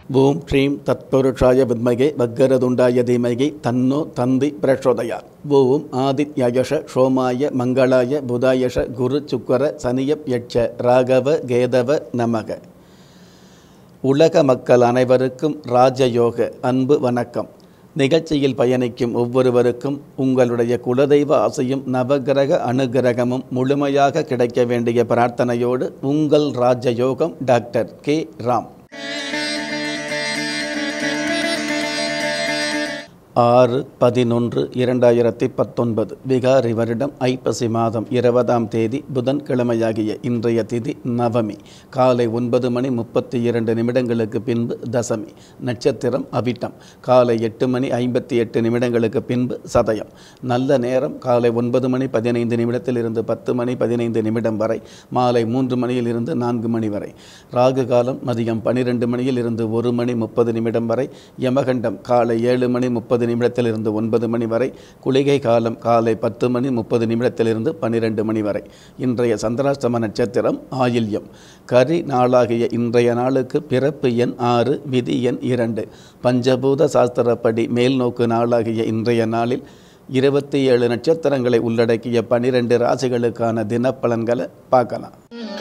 ஓம் ஸ்ரீம் தத்புருஷாய வித்மகே வக்கரதுண்டாய தீமகி தன்னோ தந்தி பிரச்சோதயாத் ஓம் ஆதித்யயஷ சோமாய மங்களாய புதாயஷ குரு சுக்கர சனியப் யட்ச ராகவ கேதவ நமக உலக மக்கள் அனைவருக்கும் ராஜயோக அன்பு வணக்கம் நிகழ்ச்சியில் பயணிக்கும் ஒவ்வொருவருக்கும் உங்களுடைய குலதெய்வ ஆசையும் நவகிரக அனுகிரகமும் முழுமையாக கிடைக்க வேண்டிய பிரார்த்தனையோடு உங்கள் ராஜயோகம் டாக்டர் கே ராம் ஆறு பதினொன்று இரண்டாயிரத்தி பத்தொன்பது விகாரி வருடம் ஐப்பசி மாதம் இருபதாம் தேதி புதன்கிழமையாகிய இன்றைய திதி நவமி காலை ஒன்பது மணி முப்பத்தி இரண்டு நிமிடங்களுக்கு பின்பு தசமி நட்சத்திரம் அவிட்டம் காலை எட்டு மணி ஐம்பத்தி எட்டு நிமிடங்களுக்கு பின்பு சதயம் நல்ல நேரம் காலை ஒன்பது மணி பதினைந்து நிமிடத்திலிருந்து பத்து மணி பதினைந்து நிமிடம் வரை மாலை மூன்று மணியிலிருந்து நான்கு மணி வரை ராகு காலம் மதியம் பனிரெண்டு மணியில் இருந்து ஒரு மணி முப்பது நிமிடம் வரை யமகண்டம் காலை ஏழு மணி முப்பது நிமிடத்திலிருந்து ஒன்பது மணி வரை குளிகை காலம் காலை பத்து மணி முப்பது நிமிடத்திலிருந்து பன்னிரெண்டு மணி வரை இன்றைய சந்திராஷ்டம நட்சத்திரம் ஆயில்யம் கரி நாளாகிய இன்றைய நாளுக்கு பிறப்பு எண் ஆறு விதி எண் இரண்டு பஞ்சபூத சாஸ்திரப்படி மேல் நோக்கு நாளாகிய இன்றைய நாளில் இருபத்தி ஏழு நட்சத்திரங்களை உள்ளடக்கிய பனிரெண்டு ராசிகளுக்கான தினப்பலன்களை பார்க்கலாம்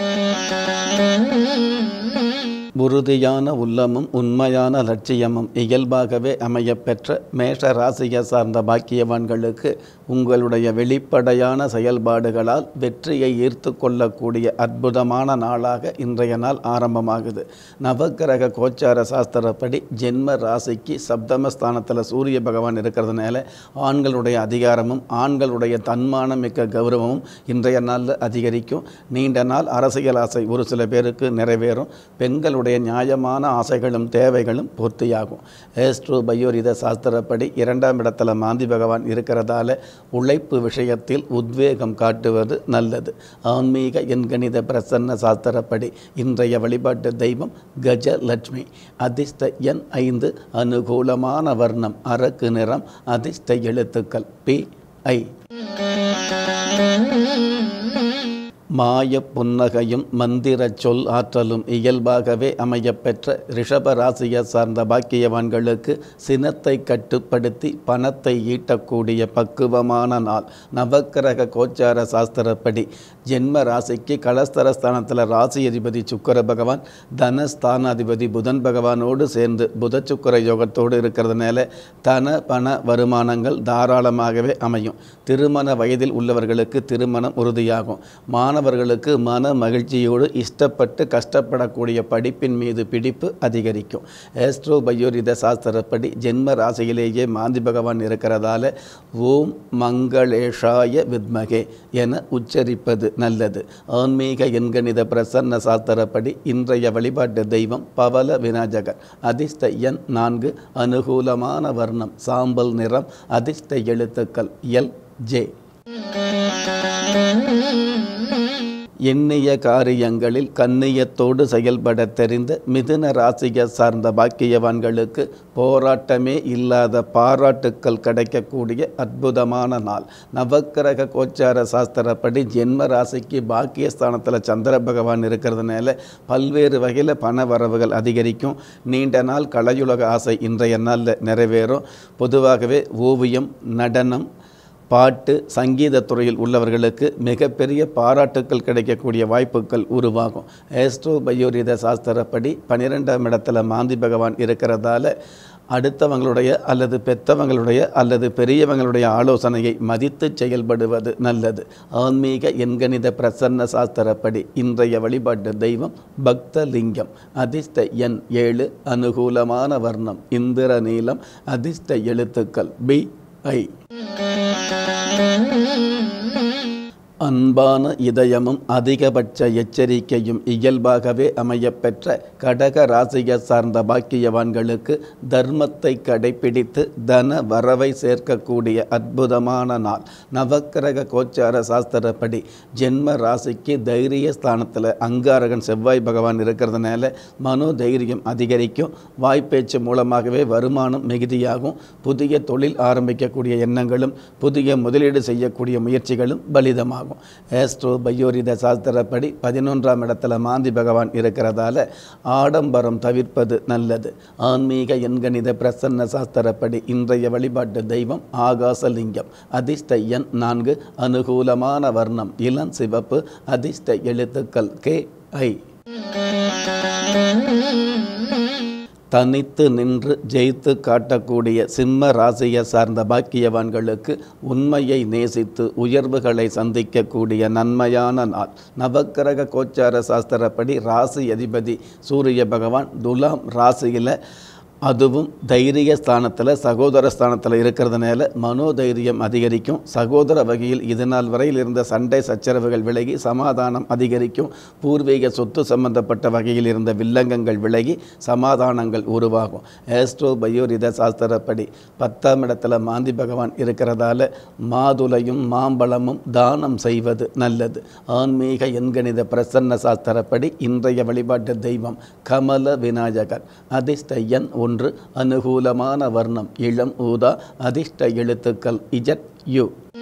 உறுதியான உள்ளமும் உண்மையான லட்சியமும் இயல்பாகவே அமையப்பெற்ற மேஷ ராசியை சார்ந்த பாக்கியவான்களுக்கு உங்களுடைய வெளிப்படையான செயல்பாடுகளால் வெற்றியை ஈர்த்து கொள்ளக்கூடிய அற்புதமான நாளாக இன்றைய நாள் ஆரம்பமாகுது நவக்கிரக கோச்சார சாஸ்திரப்படி ஜென்ம ராசிக்கு சப்தமஸ்தானத்தில் சூரிய பகவான் இருக்கிறதுனால ஆண்களுடைய அதிகாரமும் ஆண்களுடைய தன்மானம் மிக்க கௌரவமும் இன்றைய நாளில் அதிகரிக்கும் நீண்ட நாள் அரசியல் ஆசை ஒரு சில பேருக்கு நிறைவேறும் பெண்களுடைய நியாயமான ஆசைகளும் தேவைகளும் பூர்த்தியாகும் ஏஸ்ட்ரோ பயோரித சாஸ்திரப்படி இரண்டாம் இடத்துல மாந்தி பகவான் இருக்கிறதால உழைப்பு விஷயத்தில் உத்வேகம் காட்டுவது நல்லது ஆன்மீக எண்கணித பிரசன்ன சாஸ்திரப்படி இன்றைய வழிபாட்டு தெய்வம் கஜலட்சுமி அதிர்ஷ்ட எண் ஐந்து அனுகூலமான வர்ணம் அரக்கு நிறம் அதிர்ஷ்ட எழுத்துக்கள் பி ஐ மாய புன்னகையும் மந்திர சொல் ஆற்றலும் இயல்பாகவே அமையப்பெற்ற ரிஷப ராசியை சார்ந்த பாக்கியவான்களுக்கு சினத்தை கட்டுப்படுத்தி பணத்தை ஈட்டக்கூடிய பக்குவமான நாள் நவக்கிரக கோச்சார சாஸ்திரப்படி ஜென்ம ராசிக்கு கலஸ்தரஸ்தானத்தில் ராசி அதிபதி சுக்கர பகவான் தனஸ்தானாதிபதி புதன் பகவானோடு சேர்ந்து புத சுக்கர யோகத்தோடு இருக்கிறதுனால தன பண வருமானங்கள் தாராளமாகவே அமையும் திருமண வயதில் உள்ளவர்களுக்கு திருமணம் உறுதியாகும் மாணவர்களுக்கு மன மகிழ்ச்சியோடு இஷ்டப்பட்டு கஷ்டப்படக்கூடிய படிப்பின் மீது பிடிப்பு அதிகரிக்கும் ஏஸ்ட்ரோ பயோரித சாஸ்திரப்படி ஜென்ம ராசியிலேயே மாந்தி பகவான் இருக்கிறதால ஓம் மங்களேஷாய வித்மகே என உச்சரிப்பது நல்லது ஆன்மீக எண்கணித பிரசன்ன சாஸ்திரப்படி இன்றைய வழிபாட்டு தெய்வம் பவல விநாயகர் அதிர்ஷ்ட எண் நான்கு அனுகூலமான வர்ணம் சாம்பல் நிறம் அதிர்ஷ்ட எழுத்துக்கள் எல் ஜே எண்ணிய காரியங்களில் கண்ணியத்தோடு செயல்பட தெரிந்த மிதுன ராசியை சார்ந்த பாக்கியவான்களுக்கு போராட்டமே இல்லாத பாராட்டுக்கள் கிடைக்கக்கூடிய அற்புதமான நாள் நவக்கிரக கோச்சார சாஸ்திரப்படி ஜென்ம ராசிக்கு பாக்கியஸ்தானத்தில் சந்திர பகவான் இருக்கிறதுனால பல்வேறு வகையில் பண வரவுகள் அதிகரிக்கும் நீண்ட நாள் கலையுலக ஆசை இன்றைய நாளில் நிறைவேறும் பொதுவாகவே ஓவியம் நடனம் பாட்டு சங்கீத துறையில் உள்ளவர்களுக்கு மிகப்பெரிய பாராட்டுக்கள் கிடைக்கக்கூடிய வாய்ப்புகள் உருவாகும் ஏஸ்ட்ரோ பயோரித சாஸ்திரப்படி பன்னிரெண்டாம் இடத்துல மாந்தி பகவான் இருக்கிறதால அடுத்தவங்களுடைய அல்லது பெத்தவங்களுடைய அல்லது பெரியவங்களுடைய ஆலோசனையை மதித்து செயல்படுவது நல்லது ஆன்மீக எண்கணித பிரசன்ன சாஸ்திரப்படி இன்றைய வழிபாட்டு தெய்வம் பக்தலிங்கம் அதிர்ஷ்ட எண் ஏழு அனுகூலமான வர்ணம் இந்திர நீலம் அதிர்ஷ்ட எழுத்துக்கள் பி ஐ அன்பான இதயமும் அதிகபட்ச எச்சரிக்கையும் இயல்பாகவே அமையப்பெற்ற கடக ராசியை சார்ந்த பாக்கியவான்களுக்கு தர்மத்தை கடைபிடித்து தன வரவை சேர்க்கக்கூடிய அற்புதமான நாள் நவக்கிரக கோச்சார சாஸ்திரப்படி ஜென்ம ராசிக்கு தைரிய ஸ்தானத்தில் அங்காரகன் செவ்வாய் பகவான் இருக்கிறதுனால மனோ தைரியம் அதிகரிக்கும் வாய்ப்பேச்சு மூலமாகவே வருமானம் மிகுதியாகும் புதிய தொழில் ஆரம்பிக்கக்கூடிய எண்ணங்களும் புதிய முதலீடு செய்யக்கூடிய முயற்சிகளும் பலிதமாகும் பலிதமாகும் ஏஸ்ட்ரோ பயோரித சாஸ்திரப்படி பதினொன்றாம் இடத்துல மாந்தி பகவான் இருக்கிறதால ஆடம்பரம் தவிர்ப்பது நல்லது ஆன்மீக எண்கணித பிரசன்ன சாஸ்திரப்படி இன்றைய வழிபாட்டு தெய்வம் ஆகாசலிங்கம் அதிர்ஷ்ட எண் நான்கு அனுகூலமான வர்ணம் இளம் சிவப்பு அதிர்ஷ்ட எழுத்துக்கள் கே ஐ தனித்து நின்று ஜெயித்து காட்டக்கூடிய சிம்ம ராசியை சார்ந்த பாக்கியவான்களுக்கு உண்மையை நேசித்து உயர்வுகளை சந்திக்கக்கூடிய நன்மையான நாள் நவக்கிரக கோச்சார சாஸ்திரப்படி ராசி அதிபதி சூரிய பகவான் துலாம் ராசியில் அதுவும் தைரிய ஸ்தானத்தில் சகோதர ஸ்தானத்தில் இருக்கிறதுனால மனோதைரியம் அதிகரிக்கும் சகோதர வகையில் இது நாள் வரையில் இருந்த சண்டை சச்சரவுகள் விலகி சமாதானம் அதிகரிக்கும் பூர்வீக சொத்து சம்பந்தப்பட்ட வகையில் இருந்த வில்லங்கங்கள் விலகி சமாதானங்கள் உருவாகும் ஏஸ்ட்ரோ பயோரித சாஸ்திரப்படி பத்தாம் இடத்துல மாந்தி பகவான் இருக்கிறதால மாதுளையும் மாம்பழமும் தானம் செய்வது நல்லது ஆன்மீக எண்கணித பிரசன்ன சாஸ்திரப்படி இன்றைய வழிபாட்டு தெய்வம் கமல விநாயகர் அதிர்ஷ்ட எண் ஒன்று அனுகூலமான வர்ணம் இளம் ஊதா அதிர்ஷ்ட எழுத்துக்கள் இஜட் யு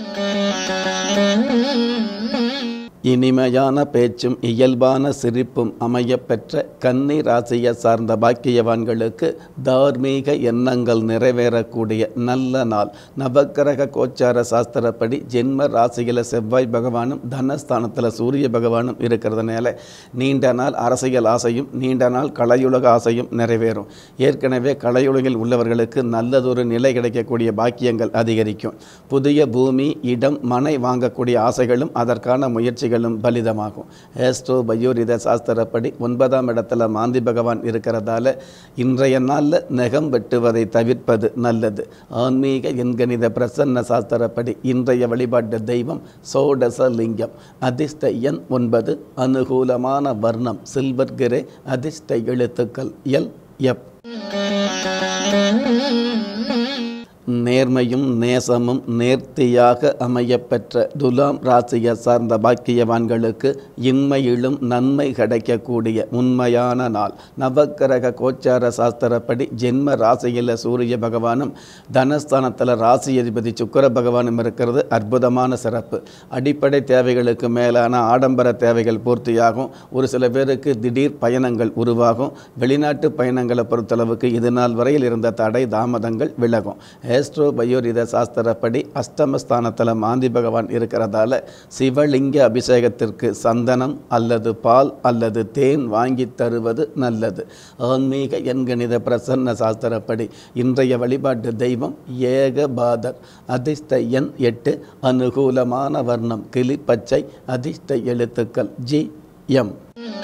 இனிமையான பேச்சும் இயல்பான சிரிப்பும் அமையப்பெற்ற கன்னி ராசியை சார்ந்த பாக்கியவான்களுக்கு தார்மீக எண்ணங்கள் நிறைவேறக்கூடிய நல்ல நாள் நவக்கிரக கோச்சார சாஸ்திரப்படி ஜென்ம ராசியில் செவ்வாய் பகவானும் தனஸ்தானத்தில் சூரிய பகவானும் இருக்கிறதுனால நீண்ட நாள் அரசியல் ஆசையும் நீண்ட நாள் கலையுலக ஆசையும் நிறைவேறும் ஏற்கனவே கலையுலகில் உள்ளவர்களுக்கு நல்லதொரு நிலை கிடைக்கக்கூடிய பாக்கியங்கள் அதிகரிக்கும் புதிய பூமி இடம் மனை வாங்கக்கூடிய ஆசைகளும் அதற்கான முயற்சிகளும் பலிதமாகும் ஏஸ்ட்ரோ பயோரித சாஸ்திரப்படி ஒன்பதாம் இடத்துல மாந்தி பகவான் இருக்கிறதால இன்றைய நாளில் நெகம் வெட்டுவதை தவிர்ப்பது நல்லது ஆன்மீக எண்கணித பிரசன்ன சாஸ்திரப்படி இன்றைய வழிபாட்டு தெய்வம் சோடச லிங்கம் அதிர்ஷ்ட எண் ஒன்பது அனுகூலமான வர்ணம் சில்வர் கிரே அதிர்ஷ்ட எழுத்துக்கள் எல் எப் நேர்மையும் நேசமும் நேர்த்தியாக அமையப்பெற்ற துலாம் ராசியை சார்ந்த பாக்கியவான்களுக்கு இன்மையிலும் நன்மை கிடைக்கக்கூடிய உண்மையான நாள் நவக்கிரக கோச்சார சாஸ்திரப்படி ஜென்ம ராசியில் சூரிய பகவானும் தனஸ்தானத்தில் ராசி அதிபதி சுக்கர பகவானும் இருக்கிறது அற்புதமான சிறப்பு அடிப்படை தேவைகளுக்கு மேலான ஆடம்பர தேவைகள் பூர்த்தியாகும் ஒரு சில பேருக்கு திடீர் பயணங்கள் உருவாகும் வெளிநாட்டு பயணங்களை பொறுத்தளவுக்கு இது நாள் வரையில் இருந்த தடை தாமதங்கள் விலகும் ஏஸ்ட்ரோ பயோரித சாஸ்திரப்படி அஷ்டமஸ்தானத்தில் மாந்தி பகவான் இருக்கிறதால சிவலிங்க அபிஷேகத்திற்கு சந்தனம் அல்லது பால் அல்லது தேன் வாங்கி தருவது நல்லது ஆன்மீக எண்கணித பிரசன்ன சாஸ்திரப்படி இன்றைய வழிபாட்டு தெய்வம் ஏகபாதர் அதிர்ஷ்ட எண் எட்டு அனுகூலமான வர்ணம் கிளிப்பச்சை அதிர்ஷ்ட எழுத்துக்கள் ஜி எம்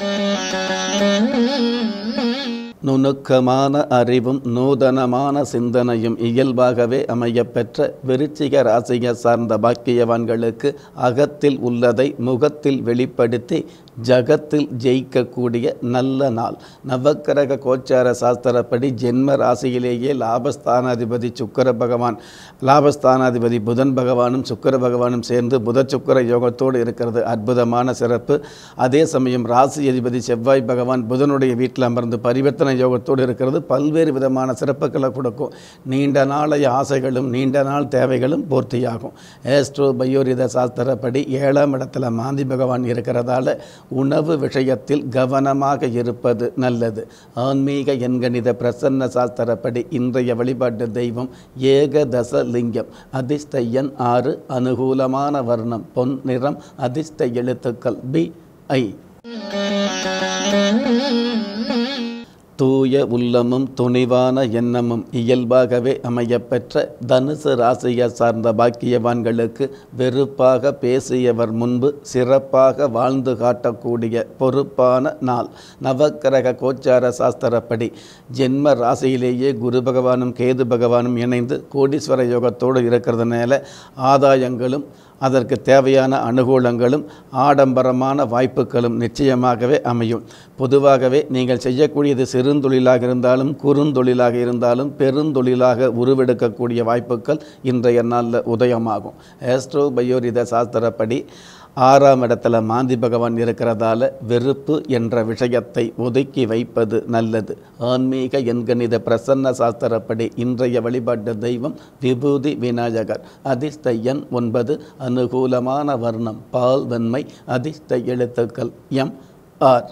நுணுக்கமான அறிவும் நூதனமான சிந்தனையும் இயல்பாகவே அமையப்பெற்ற விருச்சிக ராசியை சார்ந்த பாக்கியவான்களுக்கு அகத்தில் உள்ளதை முகத்தில் வெளிப்படுத்தி ஜகத்தில் ஜெயிக்கக்கூடிய நல்ல நாள் நவக்கிரக கோச்சார சாஸ்திரப்படி ஜென்ம ராசியிலேயே லாபஸ்தானாதிபதி சுக்கர பகவான் லாபஸ்தானாதிபதி புதன் பகவானும் சுக்கர பகவானும் சேர்ந்து புத சுக்கர யோகத்தோடு இருக்கிறது அற்புதமான சிறப்பு அதே சமயம் ராசி அதிபதி செவ்வாய் பகவான் புதனுடைய வீட்டில் அமர்ந்து பரிவர்த்தனை யோகத்தோடு இருக்கிறது பல்வேறு விதமான சிறப்புகளை கொடுக்கும் நீண்ட நாளைய ஆசைகளும் நீண்ட நாள் தேவைகளும் பூர்த்தியாகும் ஏஸ்ட்ரோ பயோரித சாஸ்திரப்படி ஏழாம் இடத்துல மாந்தி பகவான் இருக்கிறதால உணவு விஷயத்தில் கவனமாக இருப்பது நல்லது ஆன்மீக எண்கணித பிரசன்ன சாஸ்திரப்படி இன்றைய வழிபாட்டு தெய்வம் ஏகதச லிங்கம் அதிர்ஷ்ட எண் ஆறு அனுகூலமான வர்ணம் பொன் நிறம் அதிர்ஷ்ட எழுத்துக்கள் பி ஐ தூய உள்ளமும் துணிவான எண்ணமும் இயல்பாகவே அமையப்பெற்ற தனுசு ராசியை சார்ந்த பாக்கியவான்களுக்கு வெறுப்பாக பேசியவர் முன்பு சிறப்பாக வாழ்ந்து காட்டக்கூடிய பொறுப்பான நாள் நவக்கிரக கோச்சார சாஸ்திரப்படி ஜென்ம ராசியிலேயே குரு பகவானும் கேது பகவானும் இணைந்து கோடீஸ்வர யோகத்தோடு இருக்கிறதுனால ஆதாயங்களும் அதற்கு தேவையான அனுகூலங்களும் ஆடம்பரமான வாய்ப்புகளும் நிச்சயமாகவே அமையும் பொதுவாகவே நீங்கள் செய்யக்கூடியது சிறுந்தொழிலாக இருந்தாலும் குறுந்தொழிலாக இருந்தாலும் பெருந்தொழிலாக உருவெடுக்கக்கூடிய வாய்ப்புகள் இன்றைய நாளில் உதயமாகும் ஆஸ்ட்ரோ பயோரித சாஸ்திரப்படி ஆறாம் இடத்துல மாந்தி பகவான் இருக்கிறதால வெறுப்பு என்ற விஷயத்தை ஒதுக்கி வைப்பது நல்லது ஆன்மீக எண்கணித பிரசன்ன சாஸ்திரப்படி இன்றைய வழிபாட்டு தெய்வம் விபூதி விநாயகர் அதிர்ஷ்ட எண் ஒன்பது அனுகூலமான வர்ணம் பால் வெண்மை அதிர்ஷ்ட எழுத்துக்கள் எம் ஆர்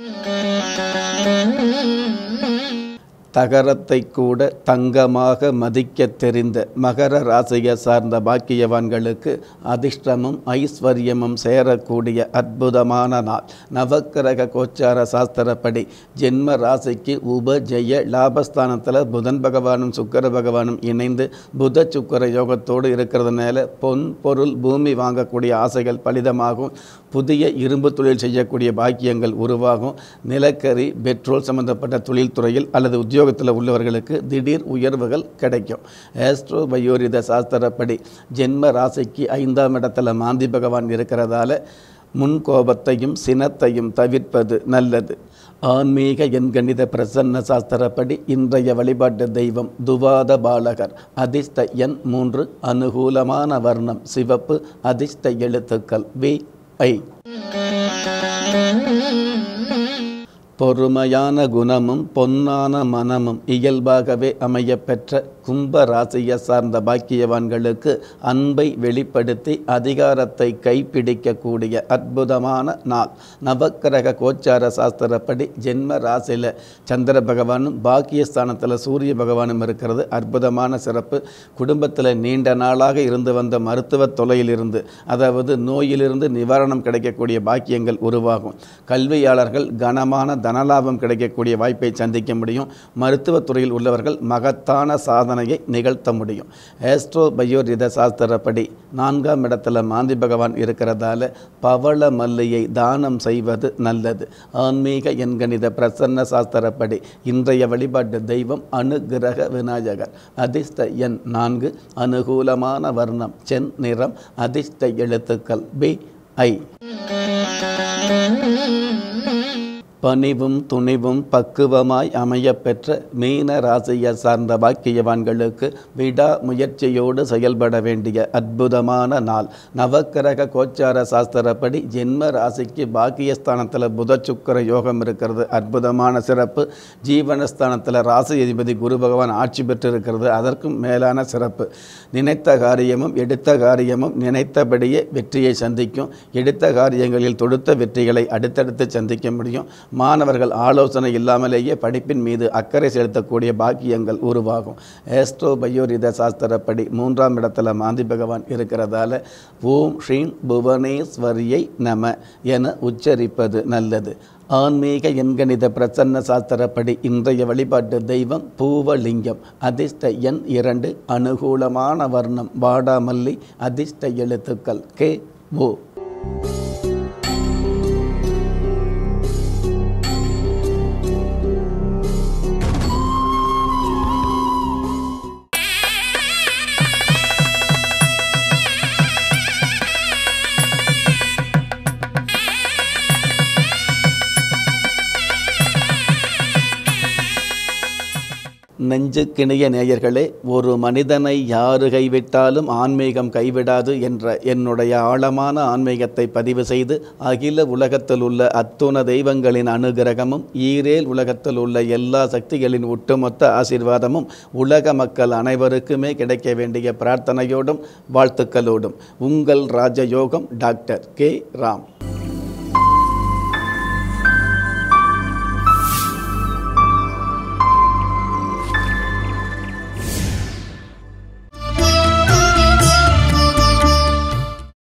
தகரத்தை கூட தங்கமாக மதிக்க தெரிந்த மகர ராசியை சார்ந்த பாக்கியவான்களுக்கு அதிர்ஷ்டமும் ஐஸ்வர்யமும் சேரக்கூடிய அற்புதமான நாள் நவக்கிரக கோச்சார சாஸ்திரப்படி ஜென்ம ராசிக்கு உபஜெய லாபஸ்தானத்தில் புதன் பகவானும் சுக்கர பகவானும் இணைந்து புத சுக்கர யோகத்தோடு இருக்கிறதுனால பொன் பொருள் பூமி வாங்கக்கூடிய ஆசைகள் பலிதமாகும் புதிய இரும்பு தொழில் செய்யக்கூடிய பாக்கியங்கள் உருவாகும் நிலக்கரி பெட்ரோல் சம்பந்தப்பட்ட தொழில்துறையில் அல்லது உத்தியோகத்தில் உள்ளவர்களுக்கு திடீர் உயர்வுகள் கிடைக்கும் ஆஸ்ட்ரோ பயோரித சாஸ்திரப்படி ஜென்ம ராசிக்கு ஐந்தாம் இடத்துல மாந்தி பகவான் இருக்கிறதால முன்கோபத்தையும் சினத்தையும் தவிர்ப்பது நல்லது ஆன்மீக எண்கணித பிரசன்ன சாஸ்திரப்படி இன்றைய வழிபாட்டு தெய்வம் துவாத பாலகர் அதிர்ஷ்ட எண் மூன்று அனுகூலமான வர்ணம் சிவப்பு அதிர்ஷ்ட எழுத்துக்கள் வி ஐ பொறுமையான குணமும் பொன்னான மனமும் இயல்பாகவே அமையப்பெற்ற கும்ப ராசியை சார்ந்த பாக்கியவான்களுக்கு அன்பை வெளிப்படுத்தி அதிகாரத்தை கைப்பிடிக்கக்கூடிய அற்புதமான நாள் நவக்கிரக கோச்சார சாஸ்திரப்படி ஜென்ம ராசியில் சந்திர பகவானும் பாக்கியஸ்தானத்தில் சூரிய பகவானும் இருக்கிறது அற்புதமான சிறப்பு குடும்பத்தில் நீண்ட நாளாக இருந்து வந்த மருத்துவ தொலையிலிருந்து அதாவது நோயிலிருந்து நிவாரணம் கிடைக்கக்கூடிய பாக்கியங்கள் உருவாகும் கல்வியாளர்கள் கனமான தனலாபம் கிடைக்கக்கூடிய வாய்ப்பை சந்திக்க முடியும் மருத்துவத்துறையில் உள்ளவர்கள் மகத்தான சாதனையை நிகழ்த்த முடியும் ஆஸ்ட்ரோ பயோரித சாஸ்திரப்படி நான்காம் இடத்துல மாந்தி பகவான் இருக்கிறதால பவள மல்லியை தானம் செய்வது நல்லது ஆன்மீக எண்கணித பிரசன்ன சாஸ்திரப்படி இன்றைய வழிபாட்டு தெய்வம் அனுகிரக விநாயகர் அதிர்ஷ்ட எண் நான்கு அனுகூலமான வர்ணம் சென் நிறம் அதிர்ஷ்ட எழுத்துக்கள் பி ஐ பணிவும் துணிவும் பக்குவமாய் அமையப்பெற்ற மீன ராசியை சார்ந்த பாக்கியவான்களுக்கு விடா முயற்சியோடு செயல்பட வேண்டிய அற்புதமான நாள் நவக்கிரக கோச்சார சாஸ்திரப்படி ஜென்ம ராசிக்கு பாக்கியஸ்தானத்தில் புத சுக்கர யோகம் இருக்கிறது அற்புதமான சிறப்பு ஜீவனஸ்தானத்தில் ராசி அதிபதி குரு பகவான் ஆட்சி பெற்றிருக்கிறது அதற்கும் மேலான சிறப்பு நினைத்த காரியமும் எடுத்த காரியமும் நினைத்தபடியே வெற்றியை சந்திக்கும் எடுத்த காரியங்களில் தொடுத்த வெற்றிகளை அடுத்தடுத்து சந்திக்க முடியும் மாணவர்கள் ஆலோசனை இல்லாமலேயே படிப்பின் மீது அக்கறை செலுத்தக்கூடிய பாக்கியங்கள் உருவாகும் ஏஸ்ட்ரோ பயோரித சாஸ்திரப்படி மூன்றாம் இடத்துல மாந்தி பகவான் இருக்கிறதால ஓம் ஸ்ரீம் புவனேஸ்வரியை நம என உச்சரிப்பது நல்லது ஆன்மீக எண்கணித பிரசன்ன சாஸ்திரப்படி இன்றைய வழிபாட்டு தெய்வம் பூவலிங்கம் அதிர்ஷ்ட எண் இரண்டு அனுகூலமான வர்ணம் வாடாமல்லி அதிர்ஷ்ட எழுத்துக்கள் கே ஓ நெஞ்சுக்கிணைய நேயர்களே ஒரு மனிதனை யாரு கைவிட்டாலும் ஆன்மீகம் கைவிடாது என்ற என்னுடைய ஆழமான ஆன்மீகத்தை பதிவு செய்து அகில உலகத்தில் உள்ள அத்துண தெய்வங்களின் அனுகிரகமும் ஈரேல் உலகத்தில் உள்ள எல்லா சக்திகளின் ஒட்டுமொத்த ஆசீர்வாதமும் உலக மக்கள் அனைவருக்குமே கிடைக்க வேண்டிய பிரார்த்தனையோடும் வாழ்த்துக்களோடும் உங்கள் ராஜயோகம் டாக்டர் கே ராம்